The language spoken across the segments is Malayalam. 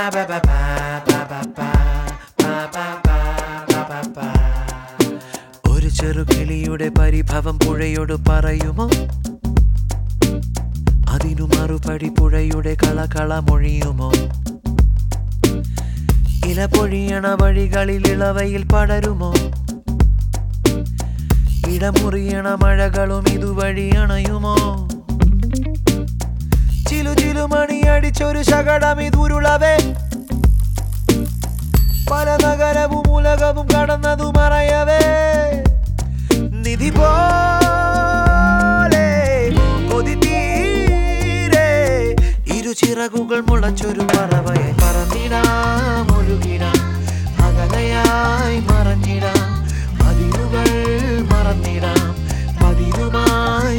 ഒരു ചെറുകിളിയുടെ പരിഭവം പുഴയോട് പറയുമോ അതിനു മറുപടി പുഴയുടെ കളകള മൊഴിയുമോ ഇല പൊഴിയണ വഴികളിൽ ഇളവയിൽ പടരുമോ ഇടമുറിയണ മഴകളും ഇതുവഴി അണയുമോ ചിലു ചിലു മണിയടിച്ചൊരു ശകടം ഇതുരുളവേ പല നഗരവും ഉലകവും കടന്നതു മറയവേ നിധി പോലെ കൊതി തീരെ ഇരുചിറകുകൾ മുളച്ചൊരു പറവയായി പറന്നിടാം ഒഴുകിടാം അകലയായി മറഞ്ഞിടാം അതിരുകൾ മറന്നിടാം പതിരുമായി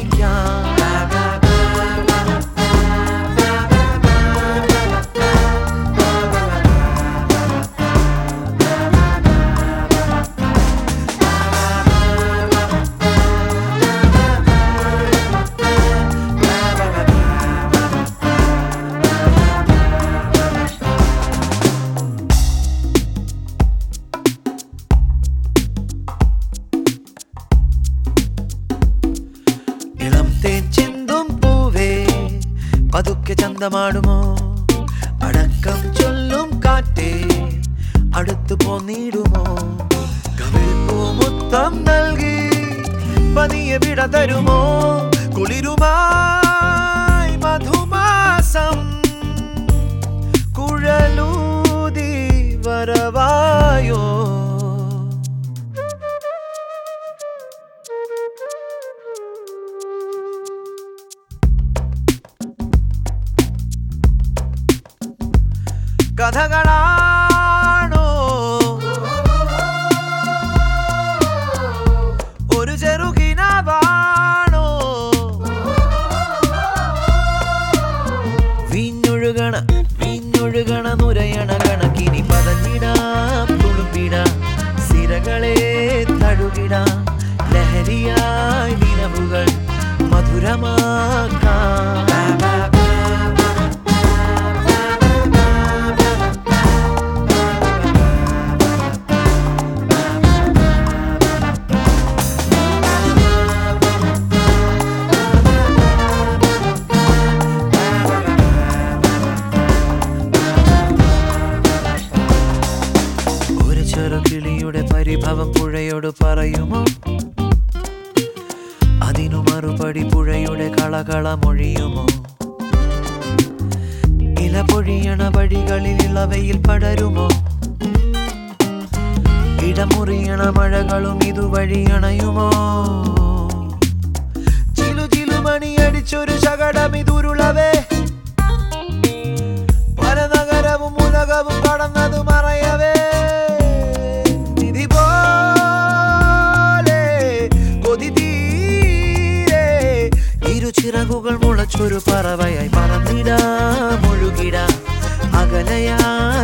ഇളം തേൻ ചിന്തും പൂവേ പതുക്കെ ചന്തമാടുമോ അടക്കം ചൊല്ലും കാറ്റേ അടുത്തു പോന്നിടുമോ കവിൾ പൂമുത്തം നൽകി പതിയെ വിട തരുമോ കുളിരുമായി മധുമാസം കുഴലൂതി വരവായോ കഥകളാണോ ഒരു ചെറുകിനാവാണോ വീഞ്ഞൊഴുകണ വീഞ്ഞൊഴുകണ നുരയണ കണക്കിനി പതഞ്ഞിടാം തുളുമ്പിടാം സിരകളെ തഴുകിടാം ലഹരിയായി നിലവുകൾ മധുരമാക്കാം ഒരു ചെറുകിളിയുടെ പരിഭവം പുഴയോട് പറയുമോ അതിനു മറുപടി പുഴയുടെ കളകള മൊഴിയുമോ ഇല പൊഴിയണ വഴികളിൽ ഇളവയിൽ പടരുമോ ഇടമുറിയണ മഴകളും ഇതുവഴി അണയുമോ ചിലു ചിലു മണിയടിച്ചൊരു ശകടം ഇതുരുളവേ പല നഗരവും ഉലകവും കടന്നതു മറയവേ നിധി പോലെ കൊതി തീരെ ഇരുചിറകുകൾ മുളച്ചൊരു പറവയായി പറന്നിടാം ഒഴുകിടാം അകലയായി